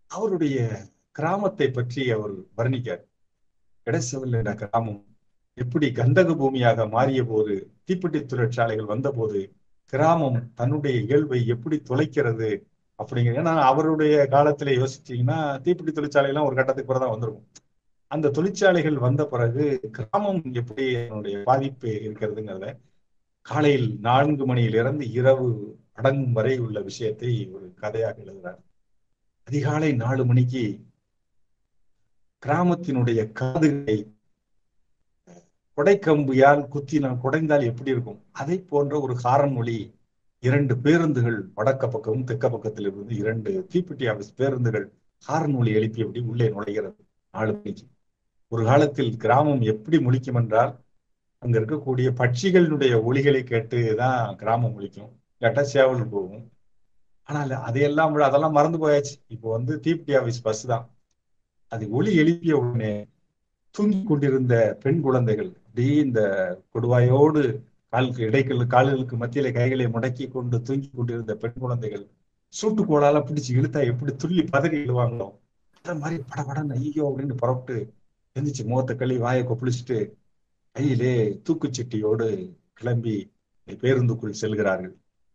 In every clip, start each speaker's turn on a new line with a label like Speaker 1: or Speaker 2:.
Speaker 1: அவருடைய கிராமத்தை பற்றி அவர் வர்ணிக்கார் கிடைச்சவில் என்ற கிராமம் எப்படி கந்தக பூமியாக மாறிய போது தீப்பெட்டி தொழிற்சாலைகள் வந்தபோது கிராமம் தன்னுடைய இயல்பை எப்படி தொலைக்கிறது அப்படிங்கிற ஏன்னா அவருடைய காலத்துல யோசிச்சீங்கன்னா தீப்பெட்டி தொழிற்சாலை எல்லாம் ஒரு கட்டத்துக்கு பிறகு தான் வந்திருக்கும் அந்த தொழிற்சாலைகள் வந்த பிறகு கிராமம் எப்படி அதனுடைய பாதிப்பு இருக்கிறதுங்கிறத காலையில் நான்கு மணியிலிருந்து இரவு அடங்கும் வரை உள்ள விஷயத்தை ஒரு கதையாக எழுதுறார் அதிகாலை நாலு மணிக்கு கிராமத்தினுடைய காதுகளை கொடைக்கம்பியால் குத்தினால் குடைந்தால் எப்படி இருக்கும் அதை போன்ற ஒரு ஹாரன் மொழி இரண்டு பேருந்துகள் வடக்க பக்கமும் தெக்க பக்கத்தில் இருந்து இரண்டு தீப்பெட்டி ஆபீஸ் பேருந்துகள் ஹாரன் மொழி எழுப்பியபடி உள்ளே நுழைகிறது நாலு மணிக்கு ஒரு காலத்தில் கிராமம் எப்படி முழிக்கும் என்றால் அங்க இருக்கக்கூடிய பட்சிகளினுடைய ஒளிகளை கேட்டு தான் கிராமம் முழிக்கும் இல்லாட்டா சேவல் போகும் ஆனால் அதையெல்லாம் விட அதெல்லாம் மறந்து போயாச்சு இப்போ வந்து தீப்பெட்டி ஆபீஸ் பஸ் தான் அது ஒளி எழுப்பிய உடனே தூங்கி கொண்டிருந்த பெண் குழந்தைகள் அப்படியே இந்த கொடுவாயோடு காலுக்கு இடைக்கல் கால்களுக்கு மத்தியில கைகளை முடக்கி கொண்டு தூங்கி கொண்டிருந்த பெண் குழந்தைகள் சூட்டுக்கோளால பிடிச்சு இழுத்தா எப்படி துள்ளி பதறி இழுவாங்களோ அந்த மாதிரி படபடன்னு ஐயோ அப்படின்னு புறப்பட்டு எந்திரிச்சு முகத்தை கழுவி வாயை கொப்பளிச்சுட்டு கையிலே தூக்குச்சட்டியோடு கிளம்பி பேருந்துக்குள் செல்கிறார்கள்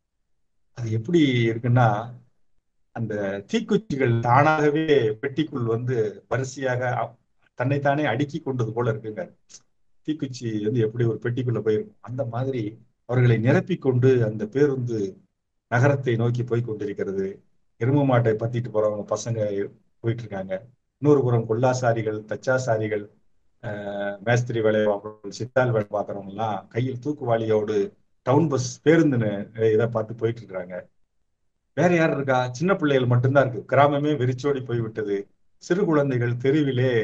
Speaker 1: அது எப்படி இருக்குன்னா அந்த தீக்குச்சிகள் தானாகவே பெட்டிக்குள் வந்து வரிசையாக தன்னைத்தானே அடுக்கி கொண்டது போல இருக்குங்க தீக்குச்சி வந்து எப்படி ஒரு பெட்டிக்குள்ள போயிருக்கும் அந்த மாதிரி அவர்களை நிரப்பி கொண்டு அந்த பேருந்து நகரத்தை நோக்கி போய் கொண்டிருக்கிறது எரும மாட்டை பத்திட்டு போறவங்க பசங்க போயிட்டு இருக்காங்க இன்னொரு புறம் கொல்லாசாரிகள் தச்சாசாரிகள் மேஸ்திரி வேலை பார்க்குறவங்க சித்தால் வேலை பார்க்குறவங்க எல்லாம் கையில் தூக்குவாளியோடு டவுன் பஸ் பேருந்து இதை பார்த்து போயிட்டு இருக்கிறாங்க வேற யார் இருக்கா சின்ன பிள்ளைகள் மட்டும்தான் இருக்கு கிராமமே வெறிச்சோடி போய்விட்டது சிறு குழந்தைகள் தெருவிலே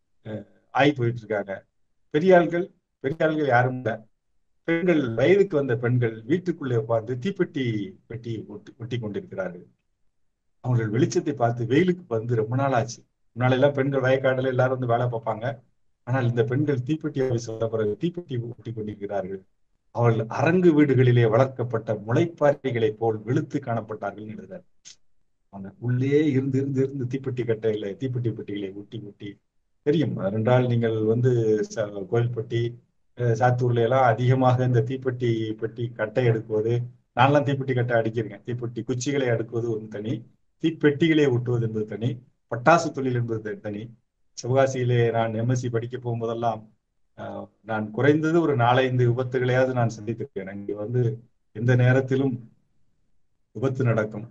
Speaker 1: ஆகி போயிட்டு இருக்காங்க பெரிய ஆள்கள் பெரிய ஆள்கள் யாரும் இல்லை பெண்கள் வயதுக்கு வந்த பெண்கள் வீட்டுக்குள்ளே உட்கார்ந்து தீப்பெட்டி பெட்டி ஒட்டி ஒட்டி கொண்டிருக்கிறார்கள் அவர்கள் வெளிச்சத்தை பார்த்து வெயிலுக்கு வந்து ரொம்ப நாள் ஆச்சு முன்னால எல்லாம் பெண்கள் வயக்காடுல எல்லாரும் வந்து வேலை பார்ப்பாங்க ஆனால் இந்த பெண்கள் தீப்பெட்டி ஆபீஸ் வந்த பிறகு தீப்பெட்டி ஒட்டி கொண்டிருக்கிறார்கள் அவர்கள் அரங்கு வீடுகளிலே வளர்க்கப்பட்ட முளைப்பாரிகளை போல் வெளுத்து காணப்பட்டார்கள் எழுதுறார் அவங்க உள்ளே இருந்து இருந்து இருந்து தீப்பெட்டி கட்டைகளை தீப்பெட்டி பெட்டிகளை ஒட்டி ஒட்டி தெரியும் ரெண்டால் நீங்கள் வந்து கோயில்பட்டி சாத்தூர்ல எல்லாம் அதிகமாக இந்த தீப்பெட்டி பெட்டி கட்டை எடுக்குவது நான்லாம் தீப்பெட்டி கட்டை அடிக்கிறேன் தீப்பெட்டி குச்சிகளை அடுக்குவது ஒரு தனி தீப்பெட்டிகளை ஒட்டுவது என்பது தனி பட்டாசு தொழில் என்பது தனி சிவகாசியிலே நான் எம்எஸ்சி படிக்க போகும்போதெல்லாம் நான் குறைந்தது ஒரு நாலஞ்சு விபத்துகளையாவது நான் சந்தித்திருக்கேன் இங்க வந்து எந்த நேரத்திலும் விபத்து நடக்கும்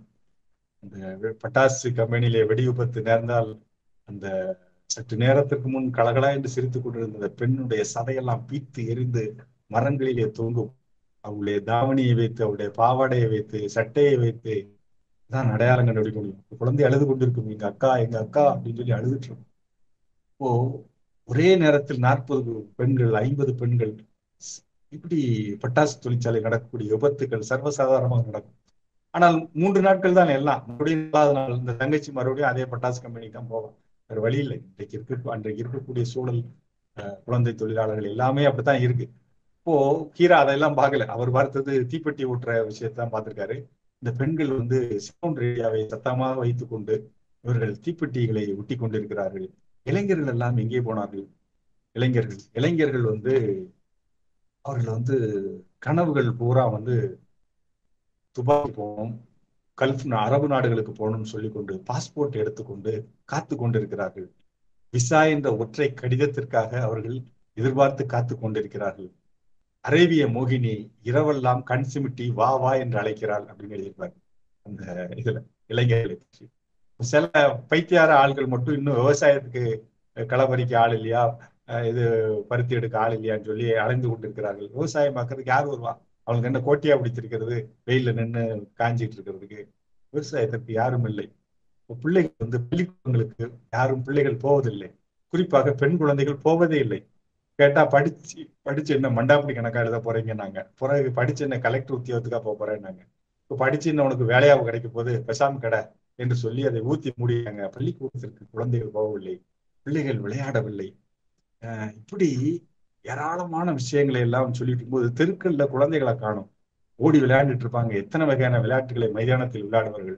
Speaker 1: அந்த பட்டாசு கம்பெனியிலே வெடி விபத்து நேர்ந்தால் அந்த சற்று நேரத்திற்கு முன் கலகலா என்று சிரித்துக் கொண்டிருந்த பெண்ணுடைய சதையெல்லாம் பீத்து எரிந்து மரங்களிலே தூங்கும் அவளுடைய தாவணியை வைத்து அவளுடைய பாவாடையை வைத்து சட்டையை வைத்து தான் அடையாளம் கண்டுபிடிக்க முடியும் குழந்தை அழுது கொண்டிருக்கும் எங்க அக்கா எங்க அக்கா அப்படின்னு சொல்லி அழுதுட்டு இருக்கும் இப்போ ஒரே நேரத்தில் நாற்பது பெண்கள் ஐம்பது பெண்கள் இப்படி பட்டாசு தொழிற்சாலை நடக்கக்கூடிய விபத்துக்கள் சர்வசாதாரணமாக நடக்கும் ஆனால் மூன்று நாட்கள் தான் எல்லாம் மறுபடியும் நாலாவது நாள் இந்த தங்கச்சி மறுபடியும் அதே பட்டாசு கம்பெனிக்கு தான் போவோம் வேறு வழி இல்லை இன்றைக்கு இருக்க அன்றைக்கு இருக்கக்கூடிய சூழல் குழந்தை தொழிலாளர்கள் எல்லாமே அப்படித்தான் இருக்கு இப்போ ஹீரா அதெல்லாம் பார்க்கல அவர் பார்த்தது தீப்பெட்டி ஊட்டுற விஷயத்தான் பார்த்திருக்காரு இந்த பெண்கள் வந்து சவுண்ட் ரேடியாவை சத்தமாக வைத்துக் கொண்டு இவர்கள் தீப்பெட்டிகளை ஒட்டி கொண்டிருக்கிறார்கள் இளைஞர்கள் எல்லாம் எங்கே போனார்கள் இளைஞர்கள் இளைஞர்கள் வந்து அவர்கள் வந்து கனவுகள் பூரா வந்து துபாய் போகணும் கல்ஃப் அரபு நாடுகளுக்கு போகணும்னு சொல்லி கொண்டு பாஸ்போர்ட் எடுத்துக்கொண்டு காத்து கொண்டிருக்கிறார்கள் விசா என்ற ஒற்றை கடிதத்திற்காக அவர்கள் எதிர்பார்த்து காத்து கொண்டிருக்கிறார்கள் அரேபிய மோகினி இரவெல்லாம் கண் சிமிட்டி வா வா என்று அழைக்கிறாள் அப்படின்னு எழுதியிருப்பார் அந்த இதுல இளைஞர்களை பற்றி சில பைத்தியார ஆள்கள் மட்டும் இன்னும் விவசாயத்துக்கு களப்பறிக்க ஆள் இல்லையா இது பருத்தி எடுக்க ஆள் இல்லையான்னு சொல்லி அலைந்து கொண்டிருக்கிறார்கள் விவசாயம் பார்க்கறதுக்கு யார் வருவா அவங்களுக்கு என்ன கோட்டியா பிடிச்சிருக்கிறது வெயில நின்று காஞ்சிட்டு இருக்கிறதுக்கு விவசாயத்திற்கு யாரும் இல்லை பிள்ளைகள் வந்து பள்ளிக்கூடங்களுக்கு யாரும் பிள்ளைகள் போவதில்லை குறிப்பாக பெண் குழந்தைகள் போவதே இல்லை கேட்டா படிச்சு படிச்சு என்ன மண்டாப்படி கணக்கா எழுத போறீங்க நாங்க பிறகு படிச்சு என்ன கலெக்டர் உத்தியோகத்துக்கா போக போறேன்னாங்க இப்போ படிச்சு என்ன உனக்கு வேலையாக கிடைக்க போது பெசாம் கடை என்று சொல்லி அதை ஊத்தி மூடியாங்க பள்ளிக்கூடத்திற்கு குழந்தைகள் போகவில்லை பிள்ளைகள் விளையாடவில்லை இப்படி ஏராளமான விஷயங்களை எல்லாம் சொல்லிட்டு போது தெருக்கல்ல குழந்தைகளை காணும் ஓடி விளையாண்டுட்டு இருப்பாங்க எத்தனை வகையான விளையாட்டுகளை மைதானத்தில் விளையாடுவார்கள்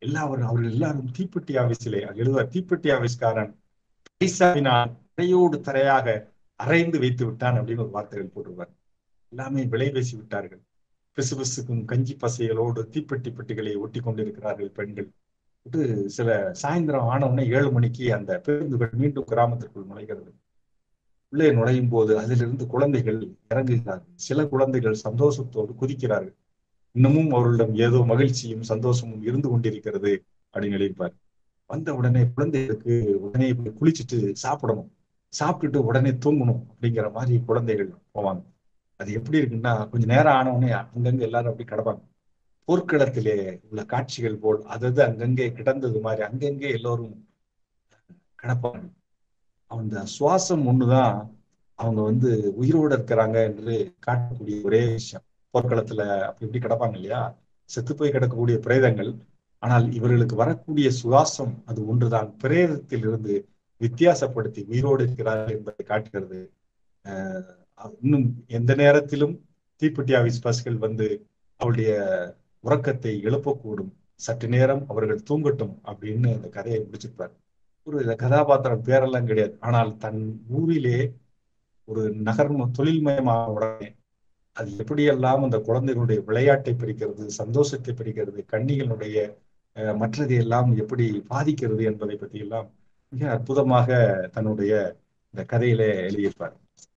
Speaker 1: எல்லாரும் அவர்கள் எல்லாரும் தீப்பெட்டி ஆபீஸிலே எழுதுவார் தீப்பெட்டி ஆபீஸ்காரன் பைசாவினால் தரையோடு தரையாக அரைந்து வைத்து விட்டான் அப்படின்னு ஒரு வார்த்தைகள் போட்டிருப்பார் எல்லாமே விலை பேசி விட்டார்கள் பிசுபிசுக்கும் கஞ்சி பசைகளோடு தீப்பெட்டி பெட்டிகளை ஒட்டி கொண்டிருக்கிறார்கள் பெண்கள் இது சில சாயந்தரம் ஆனவுடனே ஏழு மணிக்கு அந்த பேருந்துகள் மீண்டும் கிராமத்திற்குள் நுழைகிறது உள்ளே நுழையும் போது அதிலிருந்து குழந்தைகள் இறங்குகிறார்கள் சில குழந்தைகள் சந்தோஷத்தோடு குதிக்கிறார்கள் இன்னமும் அவர்களிடம் ஏதோ மகிழ்ச்சியும் சந்தோஷமும் இருந்து கொண்டிருக்கிறது அப்படின்னு எழுதியிருப்பார் வந்த உடனே குழந்தைகளுக்கு உடனே போய் குளிச்சுட்டு சாப்பிடணும் சாப்பிட்டுட்டு உடனே தூங்கணும் அப்படிங்கிற மாதிரி குழந்தைகள் போவாங்க அது எப்படி இருக்குன்னா கொஞ்ச நேரம் ஆன உடனே அங்கங்க எல்லாரும் அப்படி கிடப்பாங்க போர்க்களத்திலே உள்ள காட்சிகள் போல் அதது அங்கங்கே கிடந்தது மாதிரி அங்கங்கே எல்லோரும் கிடப்பாங்க அந்த சுவாசம் ஒண்ணுதான் அவங்க வந்து உயிரோடு இருக்கிறாங்க என்று காட்டக்கூடிய ஒரே விஷயம் போர்க்களத்துல அப்படி இப்படி கிடப்பாங்க இல்லையா செத்து போய் கிடக்கக்கூடிய பிரேதங்கள் ஆனால் இவர்களுக்கு வரக்கூடிய சுவாசம் அது ஒன்றுதான் பிரேதத்தில் இருந்து வித்தியாசப்படுத்தி உயிரோடு இருக்கிறார்கள் என்பதை காட்டுகிறது இன்னும் எந்த நேரத்திலும் தீப்பெட்டி ஆபீஸ் பஸ்கள் வந்து அவருடைய உறக்கத்தை எழுப்பக்கூடும் சற்று நேரம் அவர்கள் தூங்கட்டும் அப்படின்னு அந்த கதையை முடிச்சிருப்பார் ஒரு கதாபாத்திரம் பேரெல்லாம் கிடையாது ஆனால் தன் ஊரிலே ஒரு நகர் தொழில்மயமான உடனே அது எப்படியெல்லாம் அந்த குழந்தைகளுடைய விளையாட்டை பிரிக்கிறது சந்தோஷத்தை பிரிக்கிறது கண்ணிகளுடைய மற்றதை எல்லாம் எப்படி பாதிக்கிறது என்பதை பற்றி எல்லாம் மிக அற்புதமாக தன்னுடைய இந்த கதையில எழுதியிருப்பார்